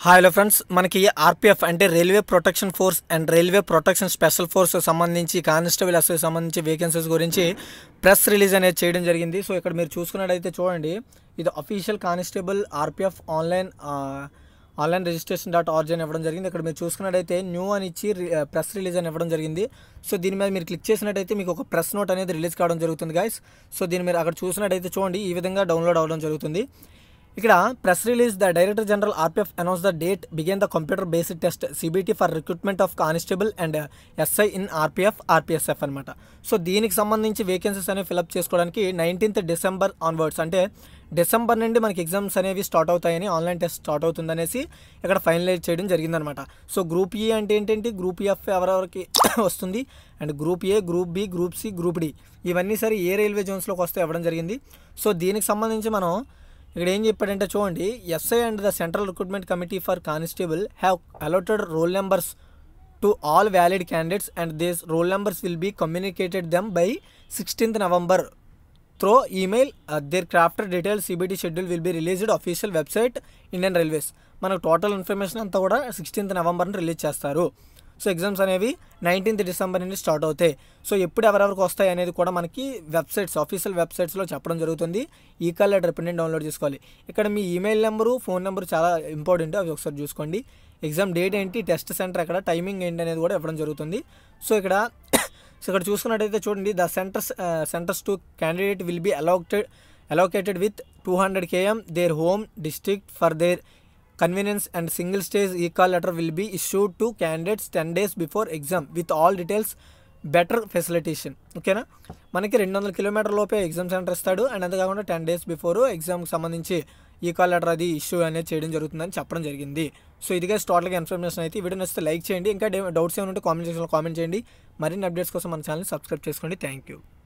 hi hello friends మనకి RPF అంటే railway protection force and railway protection special force సంబంధించి constable SI సంబంధించి vacancies గురించి ప్రెస్ రిలీజ్ అనేది చేయడం జరిగింది సో ఇక్కడ మీరు చూసుకున్నట్టయితే చూడండి ఇది official constable RPF online online registration dot org అని ఇవ్వడం జరిగింది ఇక్కడ మీరు చూసుకున్నట్టయితే న్యూ అని ఇచ్చి ప్రెస్ రిలీజ్ అని ఇవ్వడం జరిగింది సో దీని మీద మీరు క్లిక్ చేసినట్టయితే మీకు ఒక ప్రెస్ నోట్ అనేది రిలీజ్ కావడం జరుగుతుంది గైస్ సో దీన్ని మీరు అక్కడ చూసినట్టయితే చూడండి ఈ విధంగా డౌన్లోడ్ అవ్వడం జరుగుతుంది ఇక్కడ press release the director general RPF announce the date begin the computer based test CBT for recruitment of constable and SI in RPF RPSF అనమాట సో దీనికి సంబంధించి వేకెన్సీస్ అనేవి ఫిలప్ చేసుకోవడానికి నైన్టీన్త్ డిసెంబర్ ఆన్వర్డ్స్ అంటే December నుండి మనకి exams అనేవి start అవుతాయని ఆన్లైన్ టెస్ట్ స్టార్ట్ అవుతుందనేసి ఇక్కడ ఫైనలైజ్ చేయడం జరిగిందనమాట సో గ్రూప్ ఈ అంటే ఏంటంటే గ్రూప్ ఎఫ్ ఎవరెవరికి వస్తుంది and group A group B group C group D ఇవన్నీ సరే ఏ రైల్వే జోన్స్లోకి వస్తే ఇవ్వడం జరిగింది సో దీనికి సంబంధించి మనం ఇక్కడ ఏం చెప్పాడంటే చూడండి SI and the central recruitment committee for constable have allotted roll numbers to all valid candidates and this roll numbers will be communicated them by sixteenth November through email thereafter detail CBT schedule will be released official website Indian railways మనకు total information అంతా కూడా sixteenth నవంబర్ని release చేస్తారు so exams అనేవి nineteenth December నుండి start అవుతాయి so ఎప్పుడు ఎవరెవరికి వస్తాయి అనేది కూడా మనకి వెబ్సైట్స్ ఆఫీషియల్ వెబ్సైట్స్లో చెప్పడం జరుగుతుంది ఈ కాల్ లెటర్ ప్రింట్ డౌన్లోడ్ చేసుకోవాలి ఇక్కడ మీ ఈమెయిల్ నెంబరు ఫోన్ నెంబర్ చాలా ఇంపార్టెంట్ అవి ఒకసారి చూసుకోండి ఎగ్జామ్ డేట్ ఏంటి టెస్ట్ సెంటర్ ఎక్కడ టైమింగ్ ఏంటి అనేది కూడా ఇవ్వడం జరుగుతుంది సో ఇక్కడ సో ఇక్కడ చూసుకున్నట్టయితే చూడండి the centres centres to candidate will be allotted allocated with two hundred KM their home district for their convenience and single stage e call letter will be issued to candidates ten days before exam with all details better facilitation ఓకేనా మనకి రెండు వందల kilometre లోపే exam centre ఇస్తాడు and అంతేకాకుండా ten days before ఎగ్జామ్కి సంబంధించి ఈ కాల్ లెటర్ అది ఇష్యూ అనేది చేయడం జరుగుతుందని చెప్పడం జరిగింది సో ఇదిగా టోటల్గా ఇన్ఫర్మేషన్ అయితే ఈ వీడియో నచ్చితే లైక్ చేయండి ఇంకా డౌట్స్ ఏమైనా ఉంటే కామెంట్ సెక్షన్లో కామెంట్ చేయండి మరిన్ని అప్డేట్స్ కోసం మన ఛానల్ సబ్స్క్రైబ్ చేసుకోండి థ్యాంక్ యూ